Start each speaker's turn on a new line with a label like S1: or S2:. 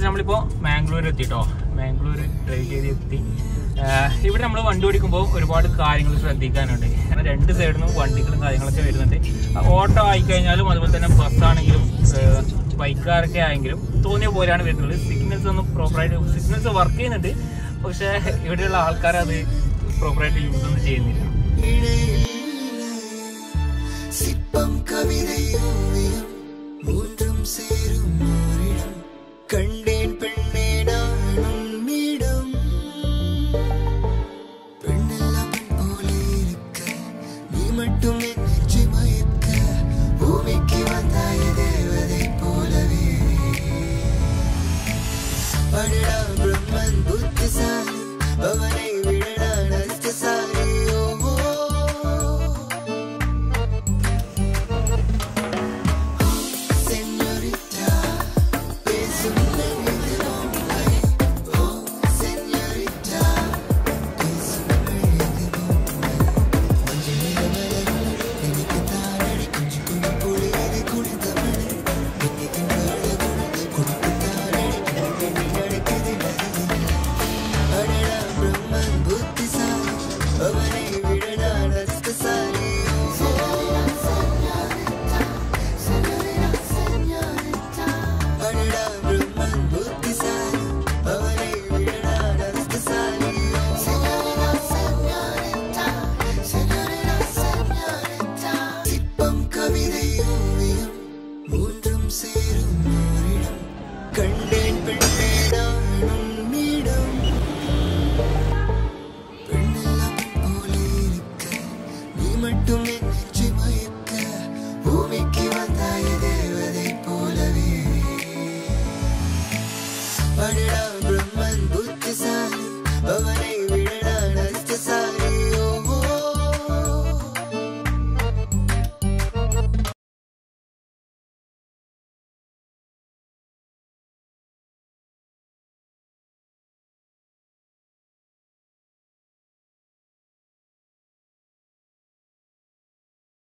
S1: Guys നമ്മളിപ്പോ Mangalore എത്തിട്ടോ Mangalore drive ചെയ്ത് എത്തി ആഹ് ഇവിടെ നമ്മൾ വണ്ടി ഓടിക്കുമ്പോൾ ഒരുപാട് കാര്യങ്ങൾ ശ്രദ്ധിക്കാനുണ്ട് കാരണം രണ്ട് സൈഡിൽ നിന്നും വണ്ടികളും കാര്യങ്ങളൊക്കെ വരുന്നുണ്ട് ഓട്ടോ ആയിക്കഴിഞ്ഞാലും അതുപോലെ തന്നെ ബസ്സാണെങ്കിലും ബൈക്കാരൊക്കെ ആയെങ്കിലും തോന്നിയ പോലെയാണ് വരുന്നത് സിഗ്നൽസ് ഒന്നും പ്രോപ്പറായിട്ട് സിഗ്നൽസ് വർക്ക് ചെയ്യുന്നുണ്ട് പക്ഷേ ഇവിടെയുള്ള ആൾക്കാർ അത് പ്രോപ്പറായിട്ട് യൂസ് ഒന്നും ചെയ്യുന്നില്ല
S2: சிப்பம் கவிதை ஓவியம் மூன்றும் சேரும் ஓரிடம் கண்டேன் பெண்ணே நான் உன்னிடம் பெண்ணெல்லாம் பெண் போல இருக்க நீ மட்டும் என் நெஞ்சை மயக்க பூமிக்கு வந்தாய தேவதை போலவே அடடா பிரம்மன் புத்திசாலி அவனை விட நான் அதிர்ஷ்டசாலி ஓ, ஓ Señorita, பேசும் மொழிது உண்மை. ஓ, señorita, பேசும் மொழிது உண்மை. மஞ்சள் நிற மலர்கள் நினைக்கத்தான் அடி கொஞ்சம் கொஞ்சம் பொழியது குளிர்ந்த மழை. நினைக்கின்ற அழகுடன் கொடுக்கத்தான் அடி பெண்ணை நடக்குது நதியில். அடடா பிரம்மன் புத்திசாலி அவனை விட நான் அதிர்ஷ்டசாலி ஓ, அடடா பிரம்மன் புத்திசாலி அவனை விட நான் அதிர்ஷ்டசாலி சிப்பம் கவிதை ஓவியம் மூன்றும் சேரும் ஓரிடம் கண்டேன் பெண்ணே நான் உன்னிடம் பெண்ணெல்லாம் பெண் போல இருக்க நீ மட்டும் என் நெஞ்சை மயக்க பூமிக்கு வந்தாய தேவதை போலவே அடடா பிரம்மன்